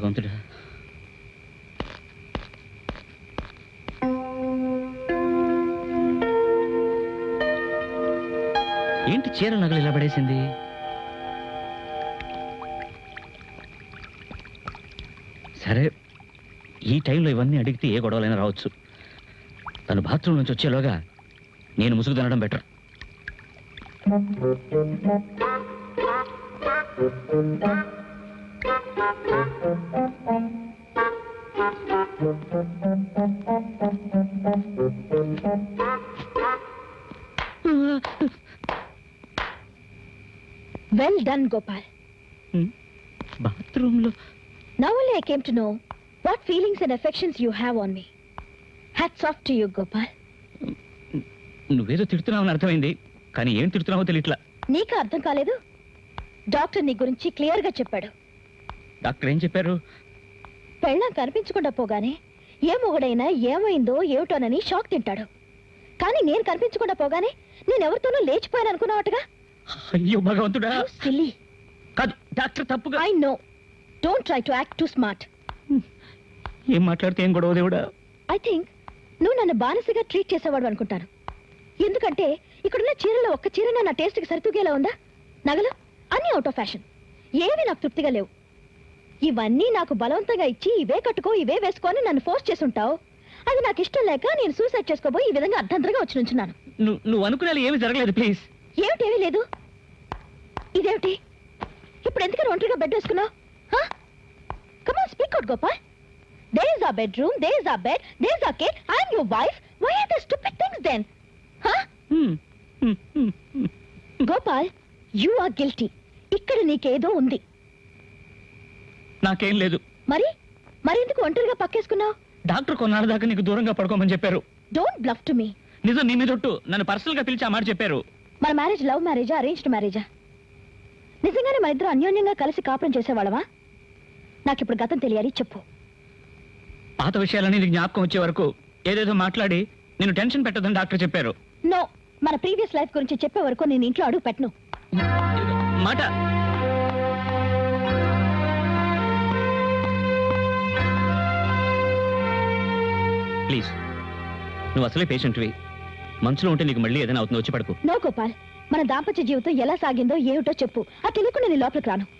భగవంతుడా ఏంటి చీర నగలు ఇలా పడేసింది సరే ఈ టైంలో ఇవన్నీ అడిగితే ఏ గొడవలైనా రావచ్చు తను బాత్రూమ్ నుంచి వచ్చేలోగా నేను ముసుగు తినడం బెటర్ వెల్ డన్ గోపాల్ బాత్రూంలో Now only I came to know what feelings and affections you have on me. Hats off to you, Gopal. నువ్వేదో తిడుతున్నావని అర్థమైంది కానీ ఏం తిడుతున్నావో తెలియట్లా నీకు అర్థం కాలేదు డాక్టర్ నీ గురించి క్లియర్ గా చెప్పాడు డాక్టర్ ఏం చెప్పారు పెళ్ళం కనిపించకుండా పోగానే ఏ మొగుడైనా ఏమైందో ఏమిటోనని షాక్ తింటాడు కానీ నేను కనిపించకుండా పోగానే నేను ఎవరితోనూ లేచిపోయాను అనుకున్నావటగా అయ్యో భగవంతుడా సిల్లీ కాదు డాక్టర్ తప్పుగా I know don't try to act too smart ఏం మాట్లాడితే ఏం గొడవ దేవుడా ఐ థింక్ నువ్వు నన్ను బానిసగా ట్రీట్ చేసేవాడు అనుకుంటాను ఎందుకంటే ఇక్కడున్న చీరలో ఒక్క చీర నా టేస్ట్కి సరితూగేలా ఉందా నగలు అన్నీ అవుట్ ఆఫ్ ఫ్యాషన్ ఏవి నాకు తృప్తిగా లేవు ఇవన్నీ నాకు బలవంతంగా ఇచ్చి ఇవే కట్టుకో ఇవే వేసుకొని నన్ను ఫోర్స్ చేసుంటావు అది నాకు ఇష్టం లేక నేను సూసైడ్ చేసుకోబోయి ఈ విధంగా అర్ధంతరంగా వచ్చి నుంచున్నాను నువ్వు నువ్వు అనుకునేలా ఏమీ జరగలేదు ప్లీజ్ ఏమిటేమీ లేదు ఇదేమిటి ఇప్పుడు ఎందుకని ఒంటరిగా బెడ్ వేసుకున్నావు come on speak out Gopal there is a bedroom there is a bed there is a cake I'm your wife why are the stupid things then Gopal you are guilty ఇక్కడ నీకేదో ఉంది నాకేం లేదు మరి మరి ఎందుకు ఒంటరిగా పక్కేసుకున్నావు డాక్టర్ కొన్నాళ్ళ దాకా నీకు దూరంగా పడుకోమని చెప్పారు డోంట్ బ్లఫ్ టు మీ నిజం నీ మీద ఒట్టు నన్ను పర్సనల్ గా పిలిచి ఆ మాట చెప్పారు మన మ్యారేజ్ లవ్ మ్యారేజా అరేంజ్డ్ మ్యారేజా నిజంగానే మన ఇద్దరు అన్యోన్యంగా కలిసి కాపురం చేసేవాళ్ళవా నాకు ఇప్పుడు గతం తెలియాలి చెప్పు పాత విషయాలన్నీ నీకు జ్ఞాపకం వచ్చే వరకు ఏదేదో మాట్లాడి నేను టెన్షన్ పెట్టదని డాక్టర్ చెప్పారు నో మన ప్రీవియస్ లైఫ్ గురించి చెప్పే వరకు నేను ఇంట్లో అడుగు పెట్టను మాట ప్లీజ్ నువ్వు అసలే పేషెంట్వి మనసులో ఉంటే నీకు మళ్ళీ ఏదైనా అవుతుందో వచ్చి పడుకో నో గోపాల్ మన దాంపత్య జీవితం ఎలా సాగిందో ఏమిటో చెప్పు ఆ తెలియకుండా నేను లోపలికి రాను